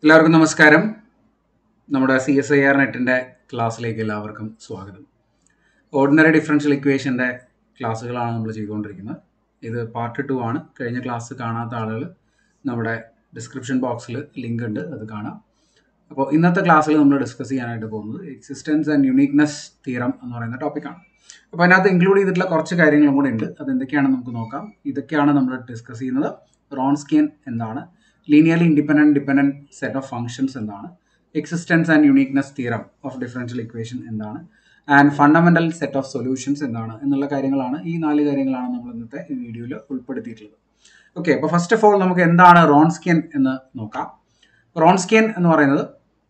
എല്ലാവർക്കും നമസ്കാരം നമ്മുടെ സി എസ് ഐ ആർ നെറ്റിൻ്റെ ക്ലാസ്സിലേക്ക് എല്ലാവർക്കും സ്വാഗതം ഓർഡിനറി ഡിഫറൻഷ്യൽ ഇക്വേഷൻ്റെ ക്ലാസ്സുകളാണ് നമ്മൾ ചെയ്തുകൊണ്ടിരിക്കുന്നത് ഇത് പാർട്ട് ടു ആണ് കഴിഞ്ഞ ക്ലാസ് കാണാത്ത ആളുകൾ നമ്മുടെ ഡിസ്ക്രിപ്ഷൻ ബോക്സിൽ ലിങ്ക് ഉണ്ട് അത് കാണാം അപ്പോൾ ഇന്നത്തെ ക്ലാസ്സിൽ നമ്മൾ ഡിസ്കസ് ചെയ്യാനായിട്ട് പോകുന്നത് എക്സിസ്റ്റൻസ് ആൻഡ് യുണീക്നെസ് തീറം എന്ന് പറയുന്ന ടോപ്പിക്കാണ് അപ്പോൾ അതിനകത്ത് ഇൻക്ലൂഡ് ചെയ്തിട്ടുള്ള കുറച്ച് കാര്യങ്ങളും കൂടെ ഉണ്ട് അത് എന്തൊക്കെയാണെന്ന് നമുക്ക് നോക്കാം ഇതൊക്കെയാണ് നമ്മൾ ഡിസ്കസ് ചെയ്യുന്നത് റോൺസ്കിയൻ എന്താണ് linearly independent dependent set of functions എന്താണ് existence and uniqueness theorem of differential equation എന്താണ് and fundamental set of solutions എന്താണ് എന്നുള്ള കാര്യങ്ങളാണ് ഈ നാല് കാര്യങ്ങളാണ് നമ്മൾ ഇന്നത്തെ ഈ വീഡിയോയിൽ ഉൾപ്പെടുത്തിയിട്ടുള്ളത് ഓക്കെ അപ്പോൾ ഫസ്റ്റ് ഓഫ് ഓൾ നമുക്ക് എന്താണ് റോൺസ്കിയൻ എന്ന് നോക്കാം റോൺസ്കിയൻ എന്ന് പറയുന്നത്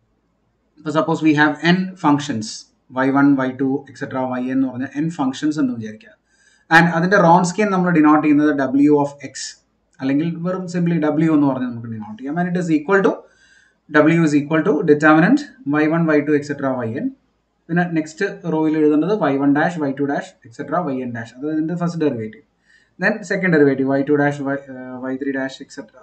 ഇപ്പോൾ suppose we have n functions y one y two etcetera y എന്ന് പറഞ്ഞ എൻ ഫങ്ഷൻസ് എന്ന് വിചാരിക്കുക ആൻഡ് അതിൻ്റെ റോൺസ്കിയൻ നമ്മൾ ഡിനോട്ട് ചെയ്യുന്നത് ഡബ്ല്യു ഓഫ് എക്സ് അല്ലെങ്കിൽ വെറും സിംപ്ലി ഡബ്ല്യു എന്ന് പറഞ്ഞ് നമുക്ക് ഡിനോട്ട് ചെയ്യാം and it is equal to W is equal to determinant y one y two etcetera y n പിന്നെ നെക്സ്റ്റ് റോയിൽ എഴുതേണ്ടത് y one dash y two dash etcetera y n dash അത് ഇതിൻ്റെ first derivative then second derivative y two dash y y three dash etcetera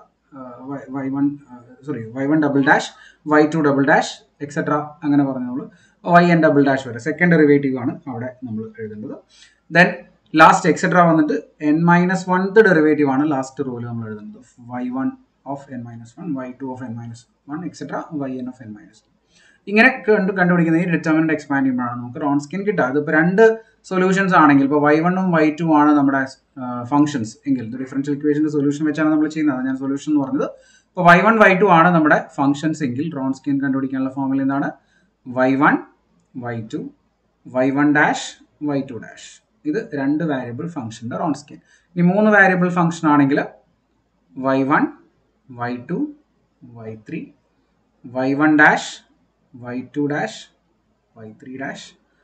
y one sorry y one double dash y two double dash etcetera അങ്ങനെ പറഞ്ഞോളൂ y n double dash വരെ second derivative ആണ് അവിടെ നമ്മൾ എഴുതേണ്ടത് then last etcetera വന്നിട്ട് n minus oneth derivative ആണ് last rule നമ്മൾ എഴുതുന്നത് y one of n minus one y two of n minus one etcetera y n of n minus ഇങ്ങനെ കണ്ട് കണ്ടുപിടിക്കുന്ന ഈ ഡിറ്റർമിനന്റ് എക്സ്പാൻഡ് ചെയ്യുമ്പോഴാണ് നമുക്ക് റോൺ സ്കിൻ കിട്ടുക അതിപ്പോൾ രണ്ട് സൊല്യൂഷൻസ് ആണെങ്കിൽ ഇപ്പോൾ വൈ വണ്ണും വൈ ടു ആണ് നമ്മുടെ ഫംഗ്ഷൻസ് എങ്കിൽ ഡിഫറൻഷ്യൽ ഇക്വേഷൻ്റെ സൊല്യൂഷൻ വെച്ചാണ് നമ്മൾ ചെയ്യുന്നത് ഞാൻ സൊല്യൂഷൻ എന്ന് പറഞ്ഞത് ഇപ്പോൾ വൈ വൺ വൈ ടു ആണ് നമ്മുടെ ഫംഗ്ഷൻസ് എങ്കിൽ റോൺ സ്കിൻ കണ്ടുപിടിക്കാനുള്ള ഫോമിൽ എന്താണ് y one y two y one dash y two dash ഇത് രണ്ട് വാരിയബിൾ ഫംഗ്ഷൻ്റെ റോൺ സ്കിൻ ഇനി മൂന്ന് വാരിയബിൾ ഫംഗ്ഷൻ ആണെങ്കിൽ y one y two y three y one dash y two dash y three dash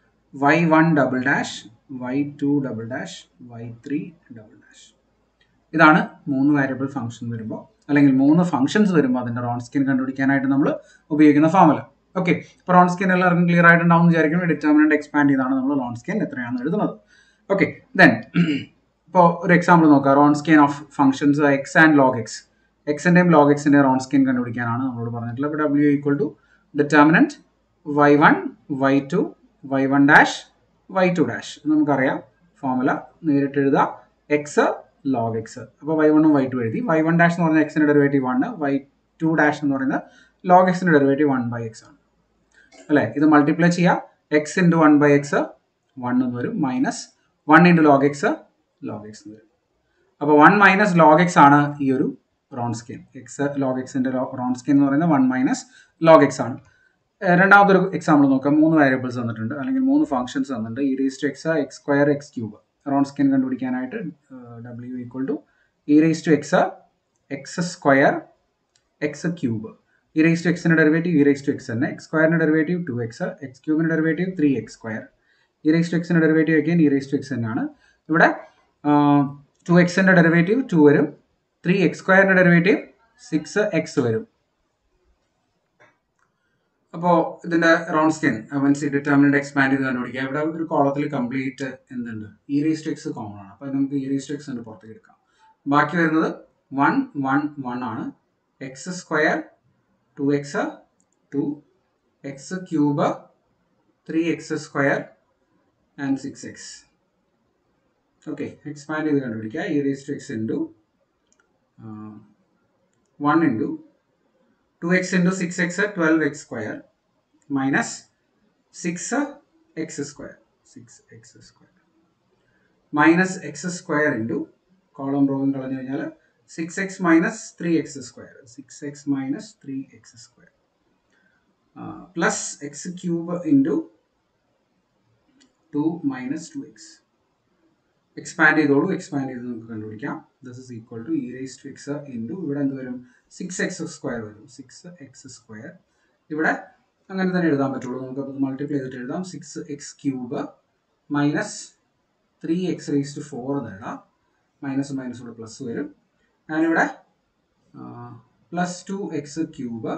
y one double dash y two double dash y three double dash ഇതാണ് മൂന്ന് variable function വരുമ്പോൾ അല്ലെങ്കിൽ മൂന്ന് functions വരുമ്പോൾ അതിൻ്റെ Ron Wronskian കണ്ടുപിടിക്കാനായിട്ട് നമ്മൾ ഉപയോഗിക്കുന്ന ഫോമുല ഓക്കെ ഇപ്പോൾ റോൺ സ്കിൻ എല്ലാവർക്കും ക്ലിയർ ആയിട്ടുണ്ടാവും വിചാരിക്കും ഡിറ്റർമിനൻ്റ് എക്സ്പാൻഡ് ചെയ്താണ് നമ്മൾ റോൺ സ്കിൻ എത്രയാണെന്ന് എഴുതുന്നത് ഓക്കെ ദെൻ ഇപ്പോൾ ഒരു എക്സാമ്പിൾ നോക്കാം Wronskian of functions x and log x എക്സിൻ്റെയും ലോഗ് എക്സിൻ്റെ റോൺ സ്കിൻ കണ്ടുപിടിക്കാനാണ് നമ്മളോട് പറഞ്ഞിട്ടുള്ളത് ഇപ്പോൾ W equal to determinant y one y two y one dash y two dash നമുക്കറിയാം ഫോമുല നേരിട്ട് എഴുതുക എക്സ് ലോഗ് എക്സ് അപ്പോൾ വൈ വണ്ണും വൈ ടു എഴുതി വൈ വൺ ഡാഷ് എന്ന് പറഞ്ഞാൽ എക്സിൻ്റെ derivative one y two dash എന്ന് പറയുന്നത് ലോഗ് എക്സിൻ്റെ ഡെറിവേറ്റീവ് വൺ ബൈ എക്സ് ആണ് അല്ലേ ഇത് മൾട്ടിപ്ലൈ ചെയ്യാം x into one by x one എന്ന് വരും minus one into log x log x എന്ന് വരും അപ്പോൾ വൺ മൈനസ് ലോഗ് എക്സ് ആണ് ഈ ഒരു റോൺ സ്കിൻ എക്സ് ലോഗ് എക്സിൻ്റെ റോൺ സ്കിൻ എന്ന് പറയുന്നത് വൺ മൈനസ് ലോഗ് എക്സ് ആണ് രണ്ടാമതൊരു എക്സാമ്പിൾ നോക്കാം മൂന്ന് വേരിയബിൾസ് തന്നിട്ടുണ്ട് അല്ലെങ്കിൽ മൂന്ന് ഫംഗ്ഷൻസ് തന്നിട്ടുണ്ട് e raise to x x square x cube Wronskian കണ്ടുപിടിക്കാനായിട്ട് W equal to e raise to x x square x cube e raise to എക്സിൻ്റെ derivative e raise to x തന്നെ x സ്ക്വയറിൻ്റെ derivative two x x ക്യൂബിൻ്റെ derivative three x square e raise to എക്സിൻ്റെ derivative again e raise to x തന്നെയാണ് ഇവിടെ two എക്സിൻ്റെ derivative two വരും three x സ്ക്വയറിൻ്റെ ഡെറിവേറ്റീവ് സിക്സ് എക്സ് വരും അപ്പോൾ ഇതിൻ്റെ Wronskian means determinant expand ചെയ്ത് കണ്ടുപിടിക്കുക ഇവിടെ ഒരു കോളത്തിൽ കംപ്ലീറ്റ് എന്തുണ്ട് e raise to x common ആണ് അപ്പോൾ നമുക്ക് ഇ റേസ് ടു എക്സ് ഉണ്ട് പുറത്തേക്ക് എടുക്കാം ബാക്കി വരുന്നത് വൺ വൺ വൺ ആണ് x square two x two x cube three x square and six x okay expand ചെയ്ത് കണ്ടുപിടിക്കുക e raise to x into one into two x into six x twelve x square minus six x square six x square minus x square into column റോവും കളഞ്ഞു കഴിഞ്ഞാൽ six x minus three x square six x minus three x square plus x cube into two minus two x expand ചെയ്തോളൂ expand ചെയ്ത് നമുക്ക് കണ്ടുപിടിക്കാം this is equal to e raise to x into ഇവിടെ എന്ത് വരും six x square വരും six x square ഇവിടെ അങ്ങനെ തന്നെ എഴുതാൻ പറ്റുള്ളൂ നമുക്ക് അത് മൾട്ടിപ്ലൈ ചെയ്തിട്ട് എഴുതാം six x cube minus three x raise to four എന്ന് എഴുതാം മൈനസ് മൈനസ് ഇവിടെ പ്ലസ് വരും ഞാനിവിടെ plus two x cube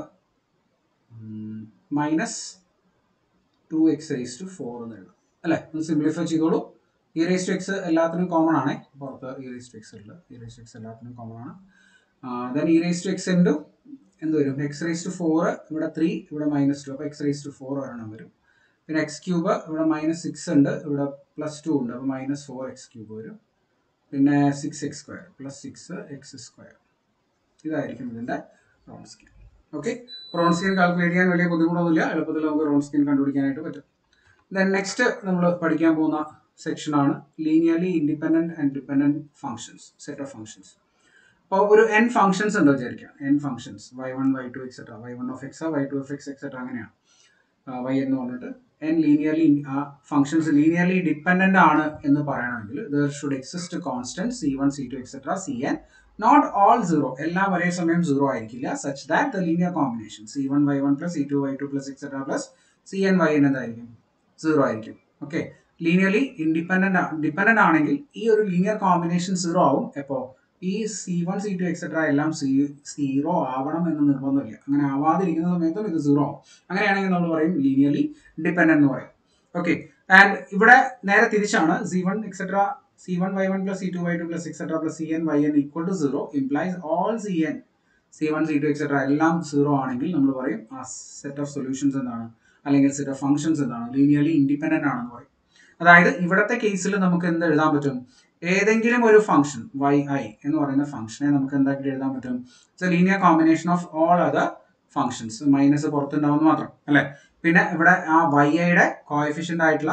minus two x raise to four എന്ന് എഴുതാം അല്ലേ ഒന്ന് സിംപ്ലിഫൈ ചെയ്തോളൂ ഇ റേസ് ടു എക്സ് എല്ലാത്തിനും കോമൺ ആണ് പുറത്ത് ഇ റേസ് ടു എക്സ് ഉള്ളത് ഇ റേസ് ടു എക്സ് എല്ലാത്തിനും കോമൺ ആണ് then e raise to x into എന്ത് വരും എക്സ് റേസ് ടു ഫോർ ഇവിടെ ത്രീ ഇവിടെ മൈനസ് ടു അപ്പോൾ എക്സ് റേസ് ടു ഫോർ ഒരെണ്ണം വരും പിന്നെ എക്സ് ക്യൂബ് ഇവിടെ മൈനസ് സിക്സ് ഉണ്ട് ഇവിടെ പ്ലസ് ടു ഉണ്ട് അപ്പോൾ മൈനസ് ഫോർ എക്സ് ക്യൂബ് വരും പിന്നെ six x square plus six x square ഇതായിരിക്കും ഇതിൻ്റെ Wronskian okay Wronskian calculate ചെയ്യാൻ വലിയ ബുദ്ധിമുട്ടൊന്നുമില്ല എളുപ്പത്തിൽ നമുക്ക് റോൺ സ്കെയിൽ കണ്ടുപിടിക്കാനായിട്ട് പറ്റും ദെൻ നെക്സ്റ്റ് നമ്മൾ പഠിക്കാൻ പോകുന്ന സെക്ഷനാണ് linearly independent and dependent functions set of functions അപ്പോൾ ഒരു എൻ ഫങ്ഷൻസ് ഉണ്ട് വിചാരിക്കാം n functions y one y two etcetera y one of x y two of x etcetera അങ്ങനെയാണ് വൈ എന്ന് പറഞ്ഞിട്ട് എൻ ലീനിയർലി ആ ഫങ്ഷൻസ് ലീനിയർലി ഡിപ്പെൻഡൻ്റ് ആണ് എന്ന് പറയണമെങ്കിൽ there should exist constant c one c two etcetera c n not all zero എല്ലാം ഒരേ സമയം സീറോ ആയിരിക്കില്ല such that the linear combination c one y one plus c two y two plus etcetera plus c n y n എന്തായിരിക്കും zero ആയിരിക്കും okay linearly independent dependent ആണെങ്കിൽ ഈ ഒരു linear combination zero ആവും എപ്പോൾ ഈ c one c two etcetera എല്ലാം സീ സീറോ ആവണം എന്ന് നിർബന്ധമില്ല അങ്ങനെ ആവാതിരിക്കുന്ന സമയത്തും ഇത് സീറോ ആവും അങ്ങനെയാണെങ്കിൽ നമ്മൾ പറയും ലീനിയർലി ഡിപ്പെൻഡന്റ് എന്ന് പറയും ഓക്കെ ആൻഡ് ഇവിടെ നേരെ തിരിച്ചാണ് c one etcetera c one y one plus c two y two plus etcetera plus c n y n equal to zero implies all c n c one c two etcetera എല്ലാം zero ആണെങ്കിൽ നമ്മൾ പറയും ആ set of solutions എന്താണ് അല്ലെങ്കിൽ set of functions എന്താണ് linearly independent ആണെന്ന് പറയും അതായത് ഇവിടത്തെ കേസിൽ നമുക്ക് എന്ത് എഴുതാൻ പറ്റും ഏതെങ്കിലും ഒരു ഫംഗ്ഷൻ വൈ ഐ എന്ന് പറയുന്ന ഫംഗ്ഷനെ നമുക്ക് എന്താക്കി എഴുതാൻ പറ്റും it's linear combination of all other functions minus പുറത്തുണ്ടാവുന്ന മാത്രം അല്ലെ പിന്നെ ഇവിടെ ആ വൈ ഐയുടെ കോയഫിഷ്യൻ്റ് ആയിട്ടുള്ള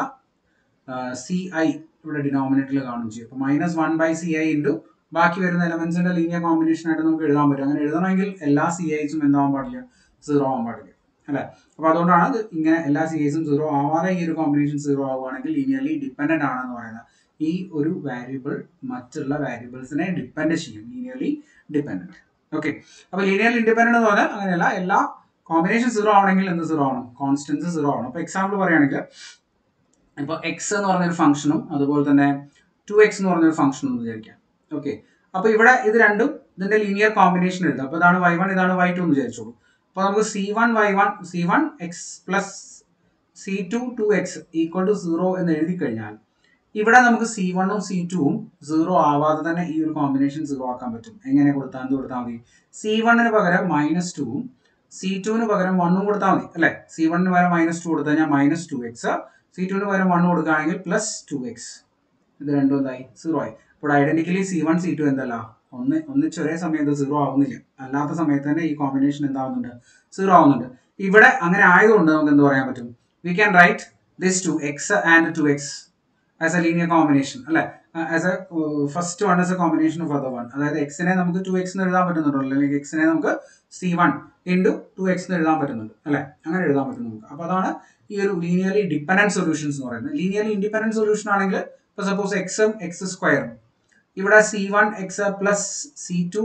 സി ഐ ഇവിടെ ഡിനോമിനേറ്ററിൽ കാണും ചെയ്യും അപ്പോൾ minus one by c i into ബാക്കി വരുന്ന എലമെന്റ്സിന്റെ ലീനിയർ കോമ്പിനേഷൻ ആയിട്ട് നമുക്ക് എഴുതാൻ പറ്റും അങ്ങനെ എഴുതണമെങ്കിൽ എല്ലാ സി ഐസും എന്താവാൻ പാടില്ല സീറോ ആവാൻ പാടില്ല അല്ലെ അപ്പൊ അതുകൊണ്ടാണ് ഇത് ഇങ്ങനെ എല്ലാ സി ഐസും സീറോ ആവാതെ ഈ ഒരു കോമ്പിനേഷൻ സീറോ ആവുകയാണെങ്കിൽ ലീനിയർലി ഡിപ്പെൻഡന്റ് ആണെന്ന് പറയുന്നത് ഈ ഒരു വാരിയബിൾ മറ്റുള്ള വാരിയബിൾസിനെ ഡിപ്പെൻഡ് ചെയ്യും ലീനിയർലി ഡിപ്പെൻഡന്റ് ഓക്കെ അപ്പൊ ലീനിയർലി ഇൻഡിപെൻഡന്റ് എന്ന് പറഞ്ഞാൽ അങ്ങനെയല്ല എല്ലാ കോമ്പിനേഷൻ സീറോ ആവണമെങ്കിൽ എന്ത് സീറോ ആവണം കോൺസ്റ്റൻസ് സീറോ ആവണം അപ്പൊ എക്സാമ്പിൾ പറയുകയാണെങ്കിൽ ഇപ്പോൾ എക്സ് എന്ന് പറഞ്ഞൊരു ഫംഗ്ഷനും അതുപോലെ തന്നെ ടു എക്സ് എന്ന് പറഞ്ഞൊരു ഫംഗ്ഷനും എന്ന് വിചാരിക്കാം ഓക്കെ അപ്പോൾ ഇവിടെ ഇത് രണ്ടും ഇതിന്റെ ലീനിയർ കോമ്പിനേഷൻ എഴുതാം അപ്പോൾ ഇതാണ് വൈ വൺ ഇതാണ് വൈ ടു എന്ന് വിചാരിച്ചോളൂ അപ്പോൾ നമുക്ക് c one y one c one x plus c two two x equal to zero എന്ന് എഴുതി കഴിഞ്ഞാൽ ഇവിടെ നമുക്ക് സി വണ്ണും സി ടുവും സീറോ ആവാതെ തന്നെ ഈ ഒരു കോമ്പിനേഷൻ സീറോ ആക്കാൻ പറ്റും എങ്ങനെ കൊടുത്താൽ എന്ത് കൊടുത്താൽ മതി സി വണ്ണിന് പകരം മൈനസ് ടുവും സി ടുവിന് പകരം വണ്ണും കൊടുത്താൽ മതി അല്ലെ സി വണ്ണിന് പകരം മൈനസ് ടു കൊടുത്തു കഴിഞ്ഞാൽ മൈനസ് ടു എക്സ് സി ടുവിന് പകരം വൺ കൊടുക്കുകയാണെങ്കിൽ പ്ലസ് ടു എക്സ് ഇത് രണ്ടും എന്തായി സീറോ ആയി അപ്പോൾ identically c one c two എന്തല്ല ഒന്ന് ഒന്നിച്ച് ഒരേ സമയത്ത് സീറോ ആവുന്നില്ല അല്ലാത്ത സമയത്ത് തന്നെ ഈ കോമ്പിനേഷൻ എന്താവുന്നുണ്ട് സീറോ ആവുന്നുണ്ട് ഇവിടെ അങ്ങനെ ആയതുകൊണ്ട് നമുക്ക് എന്ത് പറയാൻ പറ്റും we can write this two x and two x as a linear combination അല്ലെ as a first one as a combination of other one അതായത് എക്സിനെ നമുക്ക് ടു എക്സ് എന്ന് എഴുതാൻ പറ്റുന്നുണ്ടോ അല്ലെങ്കിൽ എക്സിനെ നമുക്ക് c one into two x എന്ന് എഴുതാൻ പറ്റുന്നുണ്ട് അല്ലെ അങ്ങനെ എഴുതാൻ പറ്റും നമുക്ക് അപ്പോൾ അതാണ് ഈ ഒരു ലീനിയർലി ഡിപ്പെൻഡന്റ് സൊല്യൂഷൻസ് എന്ന് പറയുന്നത് ലീനിയർലി ഇൻഡിപെൻഡന്റ് സൊല്യൂഷൻ ആണെങ്കിൽ ഇപ്പോൾ സപ്പോസ് എക്സും എക്സ് സ്ക്വയറും ഇവിടെ c one x plus c two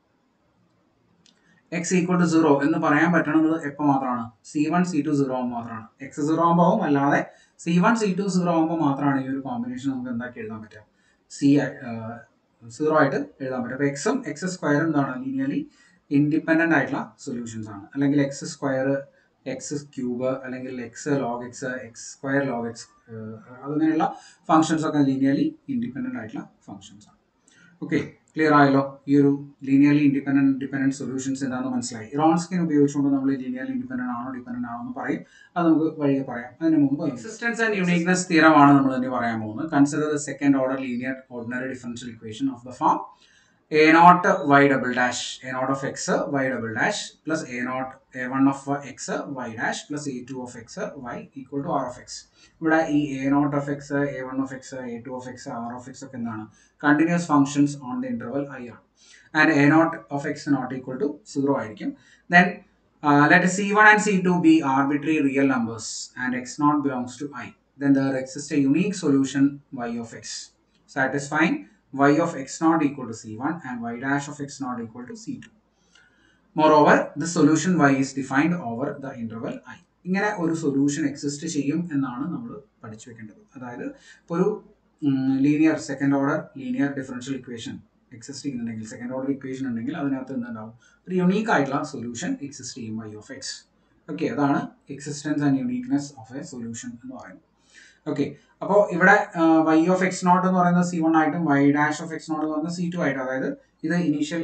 x equal to zero എന്ന് പറയാൻ പറ്റണത് എപ്പോൾ മാത്രമാണ് c one c two zero ആകുമ്പോൾ മാത്രമാണ് എക്സ് സീറോ ആകുമ്പോൾ ആവും അല്ലാതെ c one c two zero ആകുമ്പോൾ മാത്രമാണ് ഈ ഒരു കോമ്പിനേഷൻ നമുക്ക് എന്താക്കി എഴുതാൻ പറ്റുക സി സീറോ ആയിട്ട് എഴുതാൻ പറ്റും അപ്പോൾ എക്സും എക്സ് സ്ക്വയറും എന്താണ് ലീനിയർലി ഇൻഡിപെൻഡന്റ് ആയിട്ടുള്ള സൊല്യൂഷൻസ് ആണ് അല്ലെങ്കിൽ എക്സ് സ്ക്വയർ എക്സ് ക്യൂബ് അല്ലെങ്കിൽ x log x x square log x അങ്ങനെയുള്ള ഫങ്ഷൻസ് ഒക്കെ ലീനിയർലി ഇൻഡിപെൻഡന്റ് ആയിട്ടുള്ള ഫങ്ഷൻസ് ആണ് ഓക്കെ ക്ലിയർ ആയല്ലോ ഈ ഒരു ലീനിയർലി ഇൻഡിപെൻഡന്റ് ഡിപെൻഡന്റ് സൊല്യൂഷൻസ് എന്താണെന്ന് മനസ്സിലായി ഇറോൺ സ്കിൻ ഉപയോഗിച്ചുകൊണ്ട് നമ്മൾ ലീനിയർലി ഇൻഡിപെൻഡന്റ് ആണോ ഡിപെൻഡന്റ് ആണോ എന്ന് പറയും അത് നമുക്ക് വഴിയെ പറയാം അതിന് മുമ്പ് എക്സിസ്റ്റൻസ് ആൻഡ് യൂണീക്നെസ് തീരമാണ് നമ്മൾ ഇനി പറയാൻ പോകുന്നത് consider the second order linear ordinary differential equation of the form a naught y double dash a naught of x y double dash plus a naught a one of x y dash plus a two of x y equal to r of x ഇവിടെ ഈ a naught of x a one of x a two of x r of x ഒക്കെ എന്താണ് continuous functions on the interval I ആണ് and a naught of x naught equal to zero ആയിരിക്കും then let c one and c two be arbitrary real numbers and x naught belongs to I then there exists a unique solution y of x satisfying y of x naught equal to c1 and y dash of x naught equal to c2. Moreover, the solution y is defined over the interval i. ഇങ്ങനെ ഒരു solution exist ചെയ്യും എന്നാണ് നമ്മൾ പഠിച്ചു വെക്കേണ്ടത് അതായത് ഇപ്പോൾ ഒരു linear second order linear differential equation exist ചെയ്യുന്നുണ്ടെങ്കിൽ സെക്കൻഡ് ഓർഡർ ഇക്വേഷൻ ഉണ്ടെങ്കിൽ അതിനകത്ത് എന്തുണ്ടാവും ഒരു യുണീക്ക് ആയിട്ടുള്ള സൊല്യൂഷൻ എക്സിസ്റ്റ് ചെയ്യും വൈ ഓഫ് എക്സ് ഓക്കെ അതാണ് existence and uniqueness of a solution എന്ന് പറയുന്നത് ഓക്കെ അപ്പോൾ ഇവിടെ വൈ ഓഫ് എക്സ് നോട്ട് എന്ന് പറയുന്നത് സി വൺ ആയിട്ടും y dash of x naught എന്ന് പറയുന്നത് സി ടു ആയിട്ടും അതായത് ഇത് ഇനീഷ്യൽ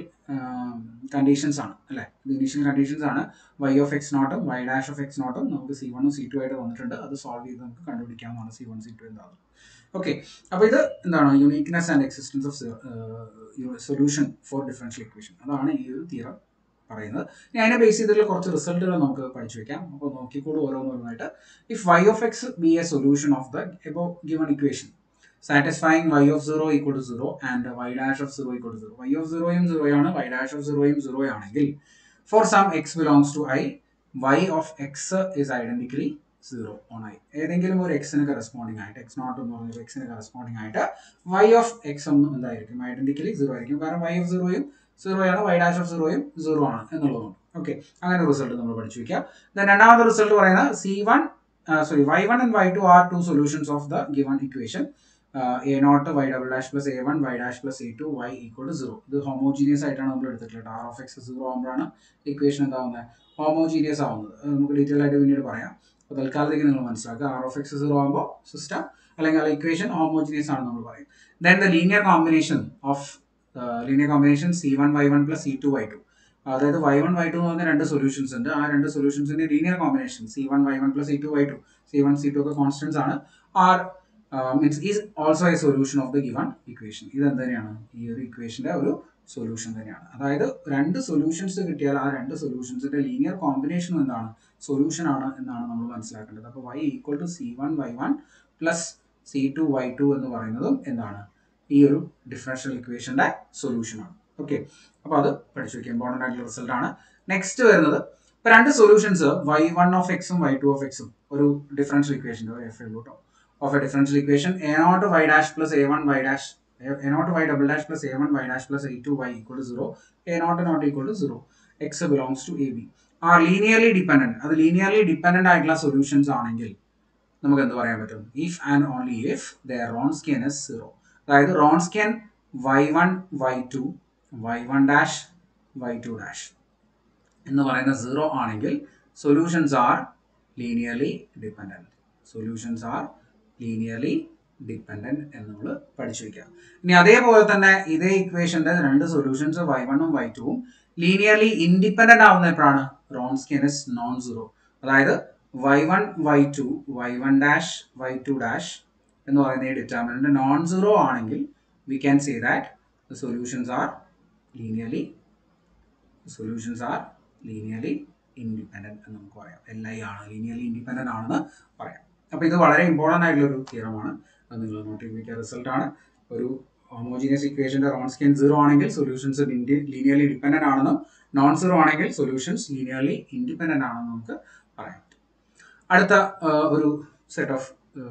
കണ്ടീഷൻസ് ആണ് അല്ലേ ഇത് ഇനീഷ്യൽ കണ്ടീഷൻസ് ആണ് വൈ ഓഫ് എക്സ് നോട്ടും വൈ ഡാഷ് ഓഫ് എക്സ് നോട്ടും നമുക്ക് സി വണ്ണും സി ടു ആയിട്ട് വന്നിട്ടുണ്ട് അത് സോൾവ് ചെയ്ത് നമുക്ക് കണ്ടുപിടിക്കാവുന്നതാണ് സി വൺ സി ടു എന്താണെന്ന് ഓക്കെ അപ്പോൾ ഇത് എന്താണ് uniqueness and existence of solution for differential equation അതാണ് ഈ ഒരു തിയറം പറയുന്നത് ഇനി അതിനെ ബേസ് ചെയ്തിട്ടുള്ള കുറച്ച് റിസൾട്ടുകൾ നമുക്ക് പഠിച്ചു വെക്കാം അപ്പോൾ നോക്കിക്കോളൂ ഓരോന്നോരോന്നായിട്ട് if y of x be a solution of the above given equation satisfying y of zero equal to zero and y dash of zero equal to zero y of സീറോയും സീറോയാണ് വൈ ഡാഷ് ഓഫ് സീറോയും zero ആണെങ്കിൽ for some x belongs to I y of x is identically zero on I ഏതെങ്കിലും ഒരു എക്സിന് corresponding ആയിട്ട് X naught എന്ന് പറഞ്ഞൊരു എക്സിന് കറസ്പോണ്ടിങ് ആയിട്ട് വൈ ഓഫ് എക്സ് ഒന്നും എന്തായിരിക്കും ഐഡന്റിക്കലി സീറോ ആയിരിക്കും കാരണം വൈ ഓഫ് സീറോയും സീറോയാണ് വൈ ഡാഷ് ഓഫ് സീറോയും സീറോ ആണ് എന്നുള്ളതുകൊണ്ട് ഓക്കെ അങ്ങനെ റിസൾട്ട് നമ്മൾ പഠിച്ചു വയ്ക്കുക ദെൻ രണ്ടാമത്തെ റിസൾട്ട് പറയുന്നത് c one sorry y one and y two are two solutions of the given equation a naught y double dash plus a one y dash plus a two y equal to zero ഇത് homogeneous ആയിട്ടാണ് നമ്മൾ എടുത്തിട്ടുള്ളത് r of x zero ആകുമ്പോഴാണ് equation എന്താവുന്നത് homogeneous ആവുന്നത് അത് നമുക്ക് detail ആയിട്ട് പിന്നീട് പറയാം അപ്പോൾ തൽക്കാലത്തേക്ക് നിങ്ങൾ മനസ്സിലാക്കുക ആർ ഓഫ് എക്സ് സീറോ ആകുമ്പോൾ സിസ്റ്റം അല്ലെങ്കിൽ ആ ഇക്വേഷൻ ഹോമോജീനിയസ് ആണ് നമ്മൾ പറയും then the linear combination of linear combination c one y one plus c two y two അതായത് വൈ വൺ വൈ ടു എന്ന് പറഞ്ഞ രണ്ട് സൊല്യൂഷൻസ് ഉണ്ട് ആ രണ്ട് സൊല്യൂഷൻസിന്റെ linear combination c one y one plus c two y two c one c two ഒക്കെ constants ആണ് are means is also a solution of the given equation ഇത് എന്ത് തന്നെയാണ് ഈ ഒരു ഇക്വേഷന്റെ ഒരു സൊല്യൂഷൻ തന്നെയാണ് അതായത് രണ്ട് സൊല്യൂഷൻസ് കിട്ടിയാൽ ആ രണ്ട് സൊല്യൂഷൻസിന്റെ ലീനിയർ കോമ്പിനേഷൻ എന്താണ് സൊല്യൂഷൻ ആണ് എന്നാണ് നമ്മൾ മനസ്സിലാക്കേണ്ടത് അപ്പോൾ y equal to c one y one plus c two y two എന്ന് പറയുന്നതും എന്താണ് ഈ ഒരു ഡിഫറൻഷ്യൽ ഇക്വേഷന്റെ സൊല്യൂഷൻ ആണ് ഓക്കെ അപ്പോൾ അത് പഠിച്ചു വയ്ക്കുക ഇമ്പോർട്ടൻ്റ് ആയിട്ടുള്ള റിസൾട്ട് ആണ് നെക്സ്റ്റ് വരുന്നത് ഇപ്പൊ രണ്ട് സൊല്യൂഷൻസ് വൈ വൺ ഓഫ് എക്സും വൈ ടു ഓഫ് എക്സും ഒരു ഡിഫറൻഷ്യൽ ഇക്വേഷൻ്റെ ഒരു എഫ് എല്ലോ of a differential equation a naught y dash plus a one y dash a naught y double dash plus a one y dash plus a two y equal to zero a naught not equal to zero x belongs to a b are linearly dependent അത് linearly dependent ആയിട്ടുള്ള solutions ആണെങ്കിൽ നമുക്ക് എന്ത് പറയാൻ പറ്റും if and only if the Wronskian is zero അതായത് Wronskian y one y two y one dash y two dash എന്ന് പറയുന്ന സീറോ ആണെങ്കിൽ solutions are linearly dependent solutions are linearly dependent എന്ന് നമ്മൾ പഠിച്ചു വയ്ക്കുക ഇനി അതേപോലെ തന്നെ ഇതേ ഇക്വേഷന്റെ രണ്ട് സൊല്യൂഷൻസ് വൈ വണ്ണും വൈ ടുവും ലീനിയർലി ഇൻഡിപെൻഡന്റ് ആവുന്ന എപ്പോഴാണ് റോൺസ്കിയൻ ഇസ് നോൺ സീറോ അതായത് y one y two y one dash y two dash എന്ന് പറയുന്ന ഈ ഡിറ്റർമിനന്റ് നോൺ സീറോ ആണെങ്കിൽ we can say that the solutions are linearly solutions are linearly independent എന്ന് നമുക്ക് പറയാം എൽ ഐ ആണ് linearly independent ആണെന്ന് പറയാം അപ്പോൾ ഇത് വളരെ ഇമ്പോർട്ടൻ്റ് ആയിട്ടുള്ള ഒരു തിയറമാണ് അത് നിങ്ങൾ നോട്ട് ചെയ്ത് റിസൾട്ട് ആണ് ഒരു ഹോമോജീനിയസ് ഇക്വേഷന്റെ റോൺസ്കിയൻ സീറോ ആണെങ്കിൽ സൊല്യൂഷൻസ് ലീനിയർലി ഡിപെൻഡന്റ് ആണെന്നും നോൺ സീറോ ആണെങ്കിൽ സൊല്യൂഷൻസ് ലീനിയർലി ഇൻഡിപെൻഡന്റ് ആണെന്നും നമുക്ക് പറയാം അടുത്ത ഒരു സെറ്റ് ഓഫ്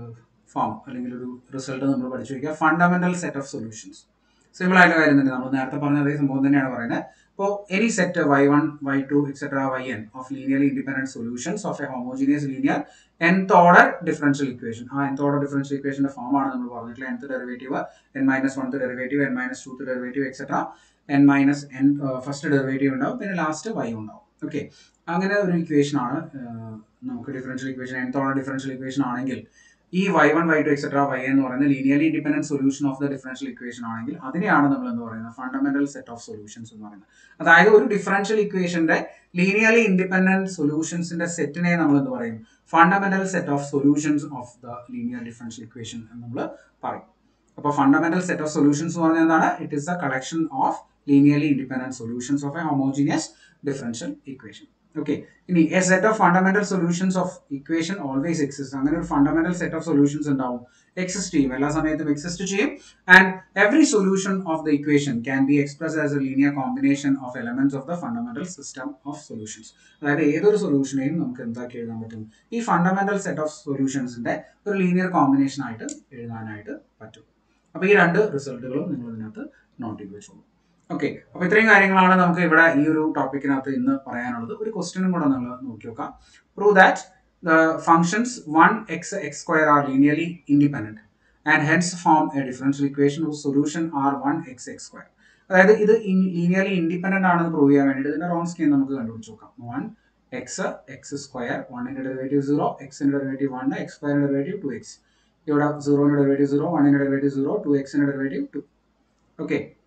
ഫോം അല്ലെങ്കിൽ ഒരു റിസൾട്ട് നമ്മൾ പഠിച്ചു വയ്ക്കുക fundamental set of solutions simple ആയിട്ടുള്ള കാര്യം തന്നെ നമ്മൾ നേരത്തെ പറഞ്ഞ അതേ സംഭവം തന്നെയാണ് പറയുന്നത് ഇപ്പോൾ any set y one y two etcetera y n of linearly independent solutions of a homogeneous linear nth order differential equation ആ nth ഓർഡർ ഡിഫറൻഷ്യൽ ഇക്വേഷന്റെ ഫോം ആണ് നമ്മൾ പറഞ്ഞിട്ടുള്ള nth derivative n minus oneth derivative n minus twoth derivative etcetera n minus n first derivative ഉണ്ടാവും പിന്നെ last Y ഉണ്ടാവും okay അങ്ങനെ ഒരു ഇക്വേഷൻ ആണ് നമുക്ക് differential equation nth order differential equation ആണെങ്കിൽ ഈ y one y two etcetera y എന്ന് പറയുന്ന linearly independent solution of the differential equation ആണെങ്കിൽ അതിനെയാണ് നമ്മൾ എന്ന് പറയുന്നത് ഫണ്ടമെന്റൽ സെറ്റ് ഓഫ് സൊല്യൂഷൻസ് എന്ന് പറയുന്നത് അതായത് ഒരു ഡിഫറൻഷ്യൽ ഇക്വേഷന്റെ ലീനിയർലി ഇൻഡിപെൻഡന്റ് സൊല്യൂഷൻസിന്റെ സെറ്റിനെ നമ്മൾ എന്ത് പറയും fundamental set of solutions of the linear differential equation എന്ന് നമ്മൾ പറയും അപ്പോൾ ഫണ്ടമെന്റൽ സെറ്റ് ഓഫ് സൊല്യൂഷൻസ് എന്ന് പറഞ്ഞാൽ എന്താണ് it is a collection of linearly independent solutions of a homogeneous differential equation okay ഇനി a set of fundamental solutions of equation always exist അങ്ങനെ ഒരു ഫണ്ടമെന്റൽ സെറ്റ് ഓഫ് സൊല്യൂഷൻസ് ഉണ്ടാവും exist ചെയ്യും എല്ലാ സമയത്തും എക്സിസ്റ്റ് ചെയ്യും and every solution of the equation can be express as a linear combination of elements of the fundamental system of solutions അതായത് ഏതൊരു സൊല്യൂഷനെയും നമുക്ക് എന്താക്കി എഴുതാൻ പറ്റും ഈ ഫണ്ടമെന്റൽ സെറ്റ് ഓഫ് സൊല്യൂഷൻസിന്റെ ഒരു ലീനിയർ കോമ്പിനേഷൻ ആയിട്ട് എഴുതാനായിട്ട് പറ്റും അപ്പോൾ ഈ രണ്ട് റിസൾട്ടുകളും നിങ്ങൾ ഇതിനകത്ത് നോട്ട് ചെയ്ത് വെച്ചോളൂ ഓക്കെ അപ്പൊ ഇത്രയും കാര്യങ്ങളാണ് നമുക്ക് ഇവിടെ ഈ ഒരു ടോപ്പിക്കിനകത്ത് ഇന്ന് പറയാനുള്ളത് ഒരു ക്വസ്റ്റ്യനും കൂടെ നിങ്ങൾ നോക്കി നോക്കാം prove that the functions one x x square are linearly independent and hence form a differential equation of solution are one x x square അതായത് ഇത് ലീനിയർലി ഇൻഡിപെൻഡന്റ് ആണെന്ന് പ്രൂവ് ചെയ്യാൻ വേണ്ടിയിട്ട് ഇതിന്റെ റോൺ സ്കീം നമുക്ക് കണ്ടുപിടിച്ച് നോക്കാം വൺ എക്സ് എക്സ് സ്ക്വയർ വണ്ണിന്റെ ഡെറിവേറ്റീവ് സീറോ എക്സിന്റെ ഡെറിവേറ്റീവ് വൺ എക്സ് സ്ക്വയറിന്റെ ഡെറിവേറ്റീവ് ടു എക്സ് ഇവിടെ സീറോന്റെ ഡെറിവേറ്റീവ് സീറോ വണ്ണിന്റെ ഡെറിവേറ്റീവ് സീറോ ടു എക്സിന്റെ ഡെറിവേറ്റീവ് ടു ഓക്കെ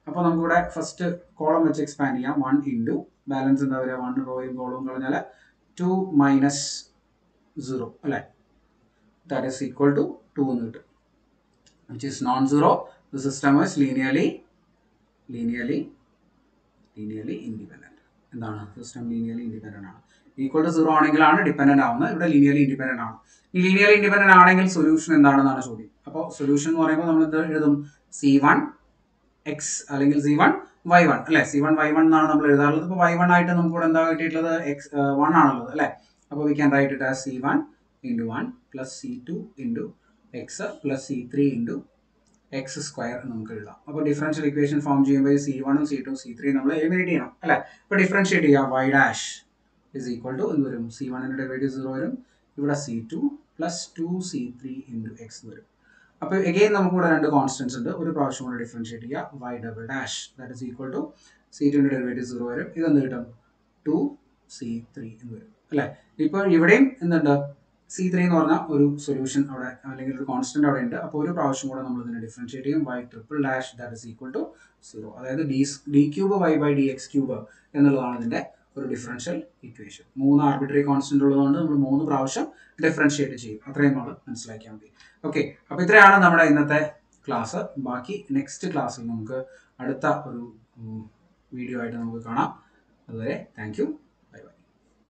അപ്പോൾ നമുക്കിവിടെ ഫസ്റ്റ് കോളം വെച്ച് എക്സ്പാൻഡ് ചെയ്യാം വൺ ഇൻറ്റു ബാലൻസ് എന്താ പറയുക വൺ റോയും കോളവും കളഞ്ഞാൽ ടു മൈനസ് സീറോ അല്ലേ that is equal to two എന്ന് കിട്ടും which is non zero the system is linearly linearly linearly independent എന്താണ് സിസ്റ്റം ലീനിയർലി ഇൻഡിപെൻഡൻ്റ് ആണ് ഈക്വൽ ടു സീറോ ആണെങ്കിലാണ് ഡിപെൻഡൻ്റ് ആവുന്നത് ഇവിടെ ലീനിയർലി ഇൻഡിപെൻഡൻ്റ് ആണ് ഈ ലീനിയർലി ഇൻഡിപെൻഡൻ്റ് ആണെങ്കിൽ സൊല്യൂഷൻ എന്താണെന്നാണ് ചോദ്യം അപ്പോൾ സൊല്യൂഷൻ എന്ന് പറയുമ്പോൾ നമ്മൾ എന്ത് എഴുതും സി വൺ എക്സ് അല്ലെങ്കിൽ സി വൺ വൈ വൺ അല്ലേ സി വൺ വൈ വൺ എന്നാണ് നമ്മൾ എഴുതാറുള്ളത് ഇപ്പോൾ വൈ വൺ ആയിട്ട് നമുക്ക് ഇവിടെ എന്താ കിട്ടിയിട്ടുള്ളത് എക്സ് വൺ ആണുള്ളത് അല്ലേ അപ്പോൾ we can write it as c one into one plus c two into x plus c three into x square നമുക്ക് എഴുതാം അപ്പോൾ ഡിഫറൻഷ്യൽ ഇക്വേഷൻ ഫോം ചെയ്യുമ്പോൾ സി വണ്ണും സി ടു സി ത്രീ നമ്മൾ എലിമിനേറ്റ് ചെയ്യണം അല്ലേ ഇപ്പോൾ ഡിഫറൻഷിയേറ്റ് ചെയ്യാം y dash is equal to എന്ത് വരും സി വണ്ണിൻ്റെ ഡെറിവേറ്റീവ് സീറോ വരും ഇവിടെ c two plus two c three into x വരും അപ്പോൾ എഗെയിൻ നമുക്ക് ഇവിടെ രണ്ട് കോൺസ്റ്റൻസ് ഉണ്ട് ഒരു പ്രാവശ്യം കൂടെ ഡിഫറൻഷിയേറ്റ് ചെയ്യുക y double dash that is equal to c ടുവിൻ്റെ ഡെറിവേറ്റീവ് സീറോ വരും ഇതെന്ത് കിട്ടും ടു സി ത്രീ എന്ന് വരും അല്ലേ ഇപ്പോൾ ഇവിടെയും എന്തുണ്ട് സി ത്രീ എന്ന് പറഞ്ഞാൽ ഒരു സൊല്യൂഷൻ അവിടെ അല്ലെങ്കിൽ ഒരു കോൺസ്റ്റന്റ് അവിടെ ഉണ്ട് അപ്പോൾ ഒരു പ്രാവശ്യം കൂടെ നമ്മൾ ഇതിനെ ഡിഫറൻഷിയേറ്റ് ചെയ്യും y triple dash that is equal to zero അതായത് d d cube y by d x cube എന്നുള്ളതാണ് ഇതിൻ്റെ ഒരു ഡിഫറൻഷ്യൽ ഇക്വേഷൻ മൂന്ന് ആർബിട്രറി കോൺസ്റ്റന്റ് ഉള്ളതുകൊണ്ട് നമ്മൾ മൂന്ന് പ്രാവശ്യം ഡിഫറൻഷിയേറ്റ് ചെയ്യും അത്രയും നമ്മൾ മനസ്സിലാക്കിയാൽ മതി ഓക്കെ അപ്പോൾ ഇത്രയാണ് നമ്മുടെ ഇന്നത്തെ ക്ലാസ് ബാക്കി നെക്സ്റ്റ് ക്ലാസ്സിൽ നമുക്ക് അടുത്ത ഒരു വീഡിയോ ആയിട്ട് നമുക്ക് കാണാം അതുവരെ താങ്ക്